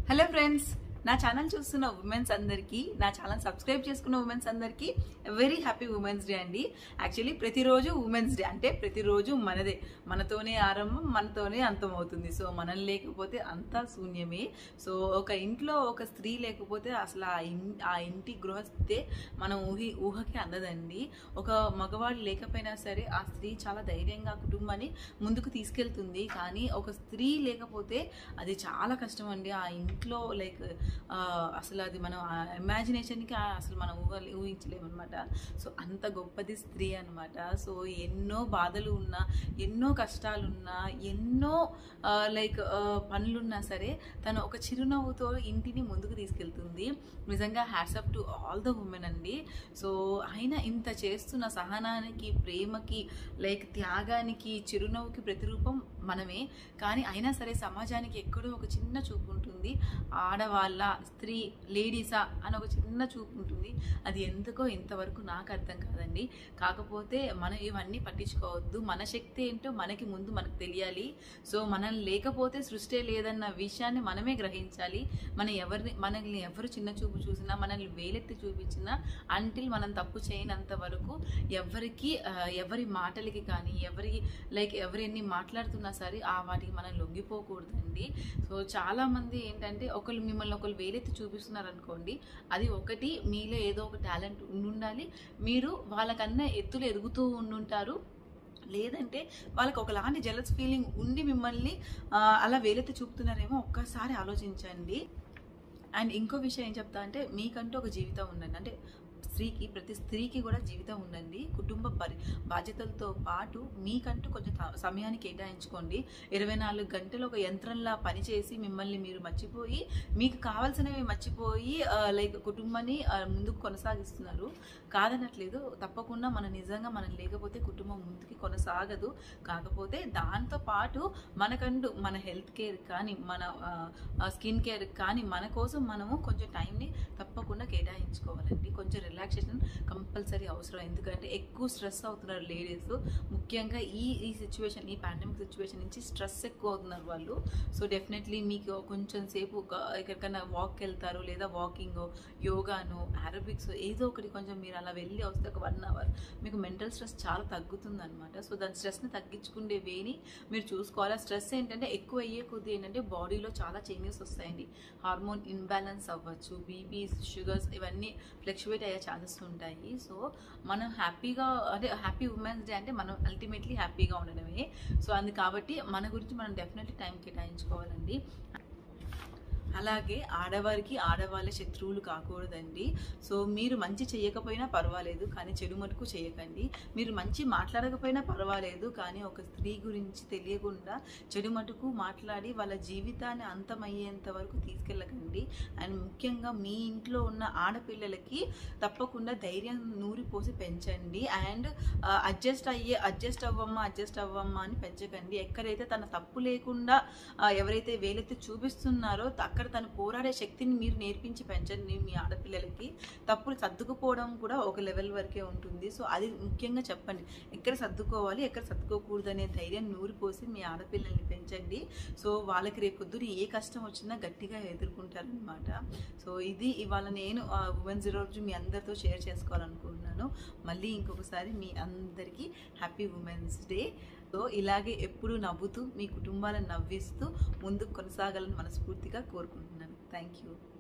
hello friends నా channel చూస్తున్న women's అందరికీ నా ఛానల్ సబ్స్క్రైబ్ చేసుకున్న ఉమెన్స్ అందరికీ వెరీ హ్యాపీ ఉమెన్స్ డే అండి యాక్చువల్లీ ప్రతిరోజు ఉమెన్స్ డే అంటే ప్రతిరోజు మనదే మనతోనే ఆరంభం మనతోనే అంతం అవుతుంది సో మనం లేకపోతే అంతా శూన్యమే సో ఒక ఇంట్లో ఒక స్త్రీ లేకపోతే అసలు ఆ ఇన్ ఆ ఇంటి గృహస్థితే మనం ఊహి ఊహకి అందదండి ఒక మగవాడు లేకపోయినా సరే ఆ స్త్రీ చాలా ధైర్యంగా కుటుంబాన్ని ముందుకు తీసుకెళ్తుంది కానీ ఒక స్త్రీ లేకపోతే అది చాలా కష్టం అండి ఆ ఇంట్లో లైక్ అసలు అది మనం ఇమాజినేషన్కి అసలు మనం ఊహ ఊహించలేము అనమాట సో అంత గొప్పది స్త్రీ అనమాట సో ఎన్నో బాధలు ఉన్నా ఎన్నో కష్టాలున్నా ఎన్నో లైక్ పనులున్నా సరే తను ఒక చిరునవ్వుతో ఇంటిని ముందుకు తీసుకెళ్తుంది నిజంగా hats off to all the women అండి సో ఆయన ఇంత చేస్తున్న సహనానికి ప్రేమకి లైక్ త్యాగానికి చిరునవ్వుకి ప్రతిరూపం మనమే కానీ అయినా సరే సమాజానికి ఎక్కడో ఒక చిన్న చూపు ఉంటుంది ఆడవాళ్ళ స్త్రీ లేడీసా అని ఒక చిన్న చూపు ఉంటుంది అది ఎందుకో ఇంతవరకు నాకు అర్థం కాదండి కాకపోతే మనం ఇవన్నీ పట్టించుకోవద్దు మన శక్తి ఏంటో మనకి ముందు మనకు తెలియాలి సో మనం లేకపోతే సృష్టి లేదన్న విషయాన్ని మనమే గ్రహించాలి మన ఎవరిని మనల్ని ఎవరు చిన్న చూపు చూసినా మనల్ని వేలెత్తి చూపించినా అంటిల్ మనం తప్పు చేయనంత వరకు ఎవరికి ఎవరి మాటలకి కానీ ఎవరి లైక్ ఎవరిని మాట్లాడుతున్నా సరే ఆ వాటికి మనం లొంగిపోకూడదండి సో చాలామంది ఏంటంటే ఒకళ్ళు మిమ్మల్ని ఒకళ్ళు వేలెత్తి చూపిస్తున్నారు అనుకోండి అది ఒకటి మీలో ఏదో ఒక టాలెంట్ ఉండాలి మీరు వాళ్ళకన్నా ఎత్తులు ఎదుగుతూ ఉండుంటారు లేదంటే వాళ్ళకి ఒకలాంటి జలస్ ఫీలింగ్ ఉండి మిమ్మల్ని అలా వేలెత్తి చూపుతున్నారేమో ఒక్కసారి ఆలోచించండి అండ్ ఇంకో విషయం ఏం చెప్తా అంటే మీకంటూ ఒక జీవితం ఉండండి అంటే స్త్రీకి ప్రతి స్త్రీకి కూడా జీవితం ఉండండి కుటుంబ పరి బాధ్యతలతో పాటు మీకంటూ కొంచెం సమయాన్ని కేటాయించుకోండి ఇరవై నాలుగు గంటలు ఒక యంత్రంలా పనిచేసి మిమ్మల్ని మీరు మర్చిపోయి మీకు కావాల్సినవి మర్చిపోయి లైక్ కుటుంబాన్ని ముందుకు కొనసాగిస్తున్నారు కాదనట్లేదు తప్పకుండా మన నిజంగా మనం లేకపోతే కుటుంబం ముందుకి కొనసాగదు కాకపోతే దాంతో పాటు మనకంటూ మన హెల్త్ కేర్ కానీ మన స్కిన్ కేర్ కానీ మన కోసం మనము కొంచెం టైంని తప్పకుండా కేటాయించుకోవాలండి కొంచెం రిలాక్సేషన్ కంపల్సరీ అవసరం ఎందుకంటే ఎక్కువ స్ట్రెస్ అవుతున్నారు లేడీస్ ముఖ్యంగా ఈ ఈ సిచ్యువేషన్ ఈ పాండమిక్ సిచ్యువేషన్ నుంచి స్ట్రెస్ ఎక్కువ అవుతున్నారు వాళ్ళు సో డెఫినెట్లీ మీకు కొంచెం సేపు ఎక్కడికైనా వాక్ వెళ్తారు లేదా వాకింగ్ యోగాను అరబిక్స్ ఏదో ఒకటి కొంచెం మీరు అలా వెళ్ళి వస్తే ఒక వన్ అవర్ మీకు మెంటల్ స్ట్రెస్ చాలా తగ్గుతుంది అనమాట సో దాని స్ట్రెస్ని తగ్గించుకునే వేని మీరు చూసుకోవాలి స్ట్రెస్ ఏంటంటే ఎక్కువ అయ్యే కొద్ది ఏంటంటే బాడీలో చాలా చేంజెస్ వస్తాయండి హార్మోన్ ఇన్బ్యాలెన్స్ అవ్వచ్చు బీపీస్ షుగర్స్ ఇవన్నీ ఫ్లక్చువేట్ అయ్యే ఛాన్సెస్ ఉంటాయి సో మనం హ్యాపీగా అంటే హ్యాపీ ఉమెన్స్ డే అంటే మనం అల్టిమేట్లీ హ్యాపీగా ఉండడమే సో అందు కాబట్టి మన గురించి మనం డెఫినెట్లీ టైం కేటాయించుకోవాలండి అలాగే ఆడవారికి ఆడవాళ్ళ శత్రువులు కాకూడదండి సో మీరు మంచి చేయకపోయినా పర్వాలేదు కానీ చెడు మటుకు చేయకండి మీరు మంచి మాట్లాడకపోయినా పర్వాలేదు కానీ ఒక స్త్రీ గురించి తెలియకుండా చెడు మటుకు మాట్లాడి వాళ్ళ జీవితాన్ని అంతమయ్యేంత వరకు తీసుకెళ్ళకండి అండ్ ముఖ్యంగా మీ ఇంట్లో ఉన్న ఆడపిల్లలకి తప్పకుండా ధైర్యం నూరిపోసి పెంచండి అండ్ అడ్జస్ట్ అయ్యే అడ్జస్ట్ అవ్వమ్మా అడ్జస్ట్ అవ్వమ్మా అని పెంచకండి ఎక్కడైతే తన తప్పు లేకుండా ఎవరైతే వేలెత్తి చూపిస్తున్నారో అక్కడ తను పోరాడే శక్తిని మీరు నేర్పించి పెంచండి మీ ఆడపిల్లలకి తప్పులు సర్దుకుపోవడం కూడా ఒక లెవెల్ వరకే ఉంటుంది సో అది ముఖ్యంగా చెప్పండి ఎక్కడ సర్దుకోవాలి ఎక్కడ సర్దుకోకూడదు అనే ధైర్యం నూరిపోసి మీ ఆడపిల్లల్ని పెంచండి సో వాళ్ళకి రేపొద్దున ఏ కష్టం వచ్చినా గట్టిగా ఎదుర్కొంటారనమాట సో ఇది ఇవాళ నేను ఉమెన్స్ రోజు మీ అందరితో షేర్ చేసుకోవాలనుకుంటున్నాను మళ్ళీ ఇంకొకసారి మీ అందరికీ హ్యాపీ ఉమెన్స్ డే సో ఇలాగే ఎప్పుడు నవ్వుతూ మీ కుటుంబాలను నవ్విస్తూ ముందుకు కొనసాగాలని మనస్ఫూర్తిగా కోరుకుంటున్నాను థ్యాంక్ యూ